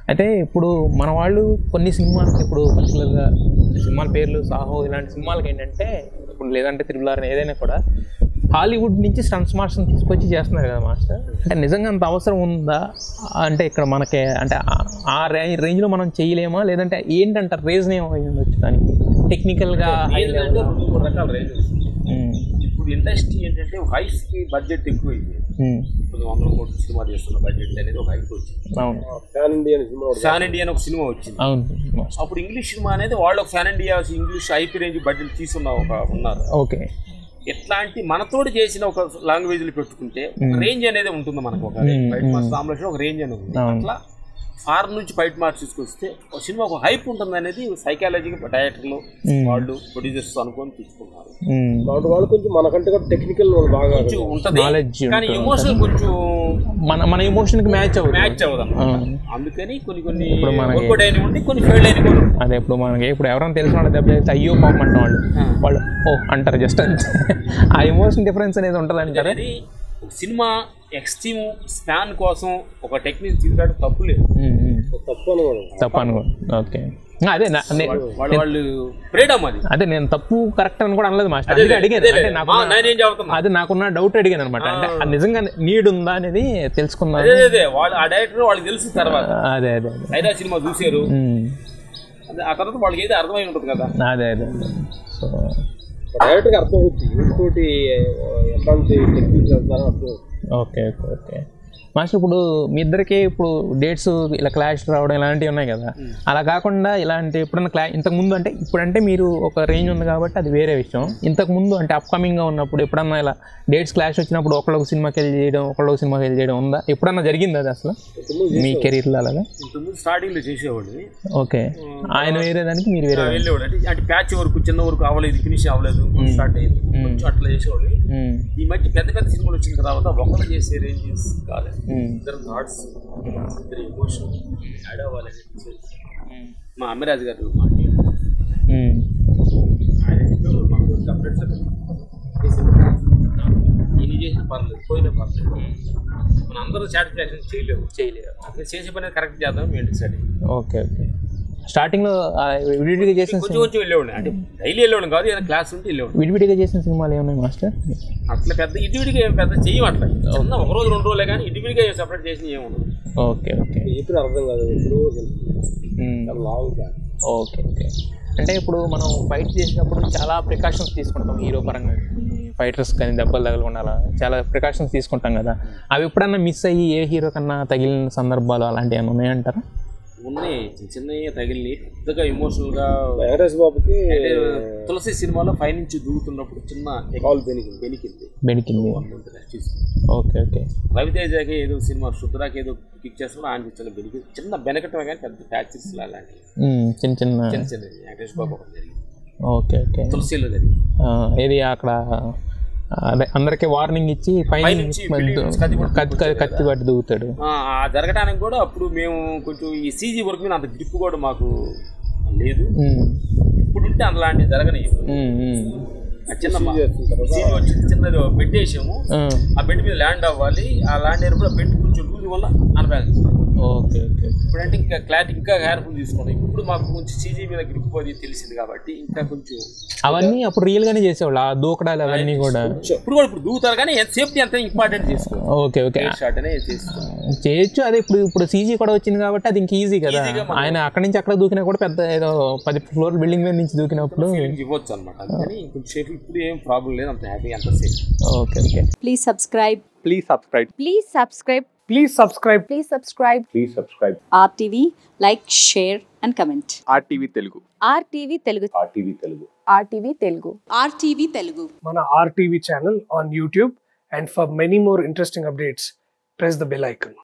అయితే ఇప్పుడు మన వాళ్ళు కొన్ని సినిమాలకి ఇప్పుడు పర్టికులర్గా సినిమాల పేర్లు సాహో ఇలాంటి సినిమాలకి ఏంటంటే ఇప్పుడు లేదంటే తిరుగులారని ఏదైనా కూడా హాలీవుడ్ నుంచి స్టంట్స్ మాస్టర్ని తీసుకొచ్చి చేస్తున్నారు కదా మాస్టర్ అంటే నిజంగా అంత అవసరం ఉందా అంటే ఇక్కడ మనకి అంటే ఆ- ఆ రేంజ్ రేంజ్లో మనం చేయలేమా లేదంటే ఏంటంటారు రీజన్ ఏమైంది వచ్చి దానికి టెక్నికల్గా హై ఏంటంటే లెవెల్ రెండు మూడు రకాల రేంజెస్ ఇప్పుడు ఇండస్ట్రీ ఏంటంటే ఒక హైస్ కి బడ్జెట్ ఎక్కువైంది కొన్ని వందల కోట్ల సినిమా చేస్తున్న బడ్జెట్ అనేది ఒక హైప్ వచ్చింది అవును ఫ్యాన్ ఇండియన్ సినిమా ఒకటి. ఫ్యాన్ ఇండియా అని ఒక సినిమా వచ్చింది అవును మాస్టర్ అప్పుడు ఇంగ్లీష్ సినిమా అనేది వాళ్ళు ఒక pan India English IP range budget తీసుకున్న ఒక ఉన్నారు ఓకే ఎట్లాంటి మనతోటి చేసిన ఒక లాంగ్వేజ్ పెట్టుకుంటే రేంజ్ అనేది ఉంటుంది మనకు ఒక బయట మాస్ కాంబినేషన్ ఒక రేంజ్ అనేది ఉంది అవును. అట్లా ఫారెన్ నుంచి బయట మార్క్స్ తీసుకొస్తే ఒక సినిమా ఒక హైప్ ఉంటుంది అనేది సైకాలజీ డైరెక్టర్లు వాళ్ళు ప్రొడ్యూసర్స్ అనుకొని తీసుకున్నారు అలాంటి వాళ్ళు కొంచెం మనకంటే కూడా టెక్నికల్ వాళ్ళు బాగా కొంచెం ఉంటది Knowledge కానీ ఉంటుంది. ఎమోషన్ కొంచెం మన మన ఎమోషన్కి మ్యాచ్ అవుతుంది మ్యాచ్ అవ్వదు అవును. అందుకని కొన్ని కొన్ని ఇప్పుడు మనకి- వర్కౌట్ అయినవి ఉండి కొన్ని ఫెయిల్ అయినవి కూడా ఉంటాయి. అదే ఇప్పుడు మనకి ఇప్పుడు ఎవరైనా తెలిసిన వాళ్ళు దెబ్బ అయితే అయ్యో పాపం అంటాం వాళ్ళు వాళ్ళు ఓ అంటారు జస్ట్ అంతే ఆ ఎమోషన్ డిఫరెన్స్ అనేది ఉంటుంది అంటారు అది ఒక సినిమా ఎక్స్ట్రీమ్ స్పాన్ కోసం ఒక టెక్నిక్ తీసుకురావడం తప్పు లేదు తప్పు అనుకోవడం తప్పు అనుకో ఓకే అదే నా- నే- వాళ్ళు వాళ్ళు ఫ్రీడమ్ అది అదే నేను తప్పు కరెక్ట్ అని కూడా అనలేదు మాస్టర్ అదే, అందుకే అడిగాను అదే, అంటే నాకు ఆ, నేనేం చెబుతున్నా అది నాకున్న డౌట్ అడిగాను అనమాట అంటే అది నిజంగా నీడ్ ఉందా అనేది తెలుసుకుందాం అదే అదే వాళ్ళు ఆ డైరెక్టర్ వాళ్ళకి తెలిసిన తర్వాత అదే అదే అదే హైరా సినిమా చూసారు ఉమ్. అదే ఆ తర్వాత వాళ్ళకి ఏది అర్థమై ఉంటుంది కదా అదే అదే అదే సో డైరెక్ట్ గా అర్థం అవుతుంది ఇంకోటి ఎట్లాంటి టెక్నిక్స్ వెళ్తారో అర్థం అవుతుంది ఓకే ఓకే ఓకే మాస్టర్ ఇప్పుడు మీ ఇద్దరికి ఇప్పుడు డేట్స్ ఇలా క్లాష్ రావడం ఇలాంటివి ఉన్నాయి కదా అలా కాకుండా ఇలాంటి ఎప్పుడన్నా క్లా ఇంతకు ముందు అంటే ఇప్పుడంటే మీరు ఒక రేంజ్ ఉంది కాబట్టి అది వేరే విషయం ఇంతకు ముందు అంటే అప్కమింగ్గా ఉన్నప్పుడు ఎప్పుడన్నా ఇలా డేట్స్ క్లాష్ వచ్చినప్పుడు ఒకళ్ళొక సినిమాకి వెళ్ళి చేయడం ఒకళ్ళొక సినిమాకి వెళ్ళి చేయడం ఉందా ఎప్పుడన్నా జరిగింది అది అసలు మీ కెరీర్లో అలాగా ఇంతకుముందు స్టార్టింగ్ లో చేసేవాడిని ఓకే ఆయన వేరే దానికి మీరు వేరే దానికి. వెళ్ళేవాడు అంటే అంటే ప్యాచ్ వరకు చిన్న వరకు అవ్వలేదు ఫినిష్ అవ్వలేదు స్టార్ట్ అయింది కొంచెం అట్లా చేసేవాడు ఉమ్, ఈ మధ్య పెద్ద పెద్ద సినిమాలు వచ్చిన తర్వాత ఒకరు చేసే రేంజెస్ కాదు ఉమ్, ఇద్దరు థాట్స్ ఇద్దరు ఎమోషన్ యాడ్ అవ్వాలని మా అమ్మిరాజు గారు మా team, ఉమ్, ఆయన చెప్పేవారు మాకు కంప్లీట్ ఎన్ని చేసిన పర్లేదు పోయినా పర్లేదు మన అందరూ సాటిస్ఫాక్షన్ చేయలేవు చేయలేదు అదే చేసే పని కరెక్ట్ చేద్దాం మేము డిసైడ్ ఓకే ఓకే స్టార్టింగ్లో ఆ, విడివిడిగా చేసిన కొంచెం కొంచెం వెళ్ళేవాడిని అంటే డైలీ వెళ్ళేవాడు కాదు ఏదైనా క్లాస్ ఉంటే వెళ్ళేవాడు విడివిడిగా చేసిన సినిమాలు ఏమున్నాయి మాస్టర్ అట్లా పెద్ద ఇటువిడిగా ఏం పెద్ద చెయ్యం అట్లా చిన్న ఒక రోజు రెండు రోజులే కానీ ఇటువిడిగా ఏం సెపరేట్ చేసిన ఏముండదు ఓకే ఓకే చెప్పిన అర్థం కాదు ఇప్పుడు um, long back okay okay అంటే ఇప్పుడు మనం ఫైట్ చేసినప్పుడు చాలా ప్రికాషన్స్ తీసుకుంటాం హీరో పరంగా ఫైటర్స్ కానీ దెబ్బలు తగలకుండా అలా చాలా ప్రికాషన్స్ తీసుకుంటాం కదా అవి ఎప్పుడన్నా మిస్ అయ్యి ఏ హీరో కన్నా తగిలిన సందర్భాలు అలాంటివి ఏమైనా ఉన్నాయంటారా ఉన్నాయి చిన్న చిన్నవి తగిలిని పెద్దగా ఎమోషనల్ గా వెంకటేష్ బాబుకి అంటే తులసి సినిమాలో పై నుంచి దూకుతున్నప్పుడు చిన్న కాల్ బెనికింది బెనికింది బెనికింది rest తీసుకుంది. ఓకే ఓకే రవితేజకి ఏదో సినిమా శుద్రాకి ఏదో కిక్ చేస్తున్నా ఆయన చిన్న బెనికి చిన్న బెనకటమే కానీ పెద్ద ప్యాచెస్ అలాంటివి ఉమ్, చిన్న చిన్న చిన్న చిన్నది వెంకటేష్ బాబు ఒకటి జరిగింది ఓకే ఓకే తులసిలో జరిగింది ఆ, ఏది అక్కడ అదే అందరికి వార్నింగ్ ఇచ్చి పైన పైనుంచి building నుంచి కత్తి పట్టుకొని కత్తి కత్తి పట్టి దూకుతాడు ఆ ఆ జరగడానికి కూడా అప్పుడు మేము కొంచెం ఈ సీజీ వర్క్ మీద అంత గ్రిప్ కూడా మాకు లేదు ఉమ్, ఇప్పుడు ఉంటే అలాంటివి జరగని ఉమ్, ఉమ్. ఆ చిన్న సీజీ వచ్చి చిన్నది పెట్టేసాము ఆ, ఆ బెడ్ మీద ల్యాండ్ అవ్వాలి ఆ ల్యాండ్ అయినప్పుడు ఆ బెడ్ కొంచెం లూజ్ వల్ల అన్బ్యాలెన్స్ ఓకే ఓకే ఇప్పుడంటే ఇంకా క్లారిటీ ఇంకా కేర్ఫుల్ తీసుకోండి ఇప్పుడు మాకు కొంచెం సీజీ మీద గ్రిప్ అది తెలిసింది కాబట్టి ఇంకా కొంచెం అవన్నీ అప్పుడు రియల్ గానే చేసేవాళ్ళు ఆ దూకడాలు అవన్నీ కూడా ఇప్పుడు కూడా ఇప్పుడు దూకుతారు కానీ సేఫ్టీ అంతా ఇంపార్టెంట్ తీసుకో ఓకే ఓకే షార్ట్ అనే చేసుకో చేయొచ్చు అదే ఇప్పుడు ఇప్పుడు సీజీ కూడా వచ్చింది కాబట్టి అది ఇంక ఈజీ కదా ఆయన అక్కడి నుంచి అక్కడ దూకినా కూడా పెద్ద ఏదో పది ఫ్లోర్ బిల్డింగ్ మీద నుంచి దూకినప్పుడు ఫీలింగ్ ఇవ్వచ్చు అనమాట అందుకని కొంచెం సేఫ్ ఇప్పుడు ఏం ప్రాబ్లం లేదు అంత హ్యాపీ అంత safe okay okay Please subscribe. Please subscribe. Please subscribe. Please subscribe. Please subscribe. Please subscribe. RTV, like, share, and comment. RTV Telugu. RTV Telugu. RTV Telugu. RTV Telugu. RTV Telugu. మన RTV channel on YouTube. And for many more interesting updates, press the bell icon.